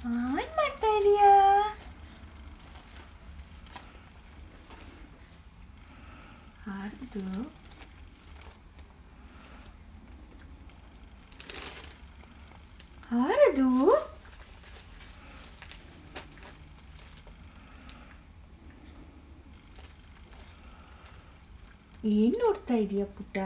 ಏನ್ ಮಾಡ್ತಾ ಇದೀಯಾ ಹಾರ್ದು ಹಾರದು ಏನ್ ನೋಡ್ತಾ ಇದೀಯ ಪುಟ್ಟ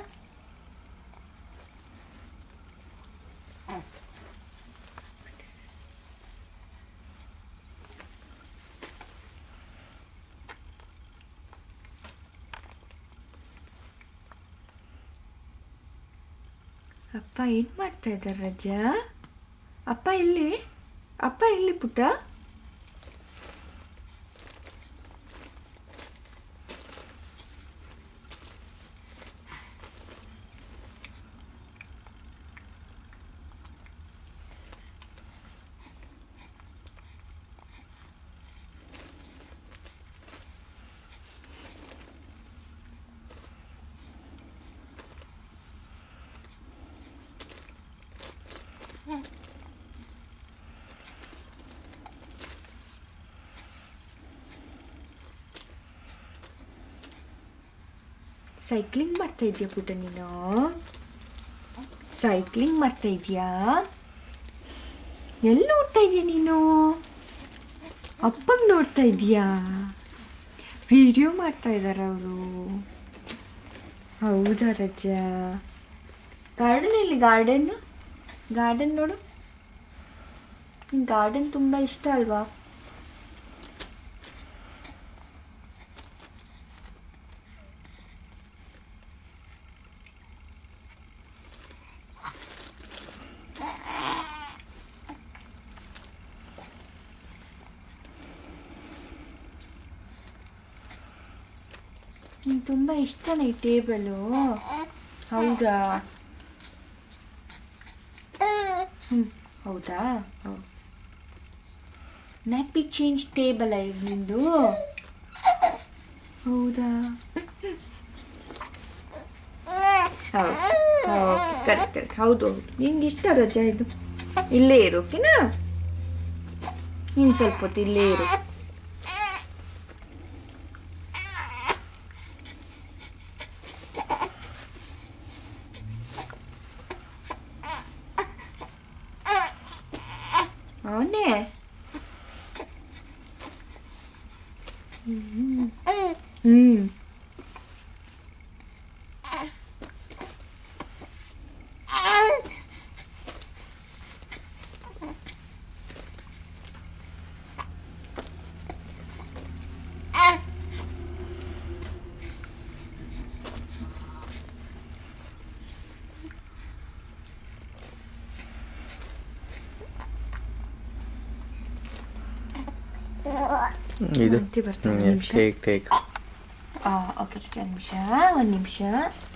ಅಪ್ಪ ಏನ್ ಮಾಡ್ತಾ ಇದ್ದಾರೆ ರಜ ಅಪ್ಪ ಎಲ್ಲಿ ಅಪ್ಪ ಎಲ್ಲಿ ಪುಟ್ಟ ಸೈಕ್ಲಿಂಗ್ ಮಾಡ್ತಾ ಇದೀಯ ಪುಟ್ಟ ನೀನು ಸೈಕ್ಲಿಂಗ್ ಮಾಡ್ತಾ ಇದೀಯಾ ಎಲ್ಲಿ ನೋಡ್ತಾ ಇದೀಯ ನೀನು ಅಪ್ಪಂಗೆ ನೋಡ್ತಾ ಇದೀಯಾ ವಿಡಿಯೋ ಮಾಡ್ತಾ ಇದ್ದಾರೆ ಅವರು ಹೌದಾ ರಜಾ ಗಾರ್ಡನ್ ಎಲ್ಲಿ ಗಾರ್ಡನ್ ಗಾರ್ಡನ್ ನೋಡು ಗಾರ್ಡನ್ ತುಂಬ ಇಷ್ಟ ಅಲ್ವಾ ನಿಂಗೆ ತುಂಬ ಇಷ್ಟನೇ ಈ ಟೇಬಲು ಹೌದಾ ಹ್ಞೂ ಹೌದಾ ಹೌದು ನ್ಯಾಪಿ ಚೇಂಜ್ ಟೇಬಲ್ ಇದು ನಿಂದು ಹೌದಾ ಹೌದು ಓಕೆ ಕರೆಕ್ಟ್ ಕರೆಕ್ಟ್ ಹೌದು ಹೌದು ನಿಂಗೆ ಇಷ್ಟ ರಜಾ ಇದು ಇಲ್ಲೇ ಇರು ಓಕೆನಾ ಇನ್ನು ಸ್ವಲ್ಪ ಹೊತ್ತು ಇಲ್ಲೇ ಇರು ಅವನೇ ಹ್ಮ್ ಇದು ಆಂಟಿ ಬರ್ತಾರೆ, ಒಂದ್ ನಿಮಿಷ. ಟೇಕ್ ಟೇಕ್ ಓಕೆ ಒಂದು ನಿಮಿಷ ಒಂದು ನಿಮಿಷ